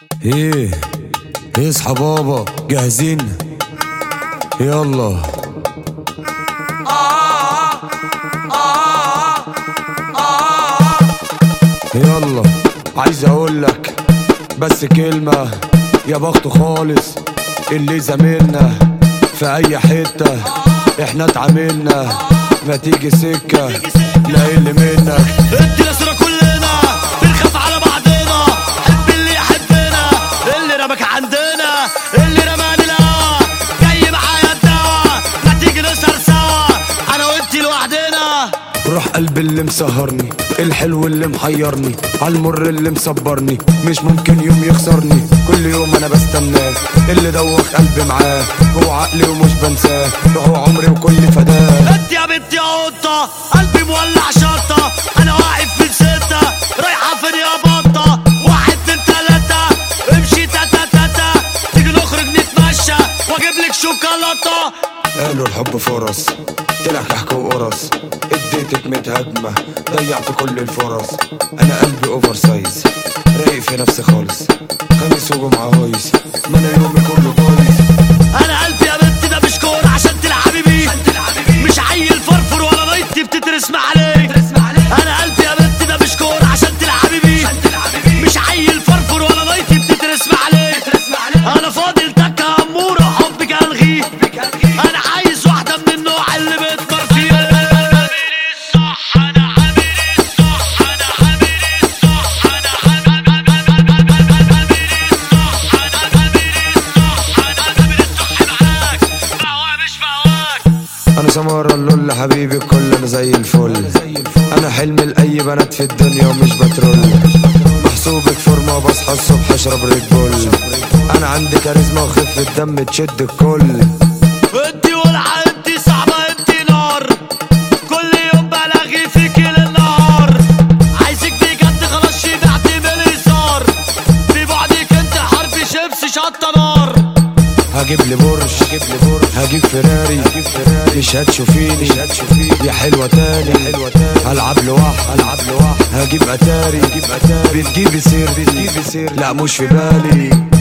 ايه اصحى بابا جاهزين يلا يلا عايز اقولك بس كلمة يا بخت خالص اللي زميلنا في اي حتة احنا اتعاملنا ما تيجي سكة لا اللي منك ادي نصرة كلنا بنخاف على بعضنا حب اللي يحبنا اللي رمك عندنا اللي رماني الهوا جاي معايا الدوا ما تيجي نسهر سوا انا وانتي لوحدنا روح قلبي اللي مسهرني الحلو اللي محيرني عالمر اللي مصبرني مش ممكن يوم يخسرني كل يوم انا بستناه اللي دوخ قلبي معاه جوه عقلي ومش بنساه روحه عمري وكل فداه انت يا بنتي يا قطة قلبي مولع شطة انا واقف في ستة رايحة فين يا بطة واحد اتنين تلاتة امشي تاتا تاتا تيجي نخرج نتمشى واجيب لك شوكولاتة قالوا الحب فرص طلع كحك وقرص اديتك متهاجمة ضيعت كل الفرص انا قلبي اوفر سايز رايق في نفسي خالص خميس وجمعة هايص ما انا يومي كله بايظ انا قلبي يا بنتي ده مش كورة عشان تلعبي بيه مش عيل فرفر ولا نايتي بتترسم عليه انا قلبي يا بنتي ده مش كورة عشان تلعبي بيه مش عيل فرفر ولا نايتي بتترسم عليه انا فاضل تكة امورة حبك الغي انا عايز واحدة من النوع اللي بتمر فيه الصح انا عامل الصح انا عامل الصح انا انا سمارة اللول حبيبي الكل انا زي الفل انا حلم لاي بنات في الدنيا ومش بترول محسوبك فورمة بصحى الصبح اشرب ريد بول انا عندي كاريزما وخفة دم تشد الكل انتي ولعة انتي صعبة انتي نار كل يوم بلاغي فيك للنهار عايزك بجد خلاص شبعت من الهزار في بعدك انت حرب شيبسي شطة نار هجيب لي بورش هجيب لي بورش هجيب فيراري هجيب فيراري مش هتشوفيني مش هتشوفيني يا حلوة تاني حلوة تاني هلعب لوحدي هلعب لوحدي هجيب اتاري هجيب اتاري بتجيبي سير بتجيبي سير لا مش في بالي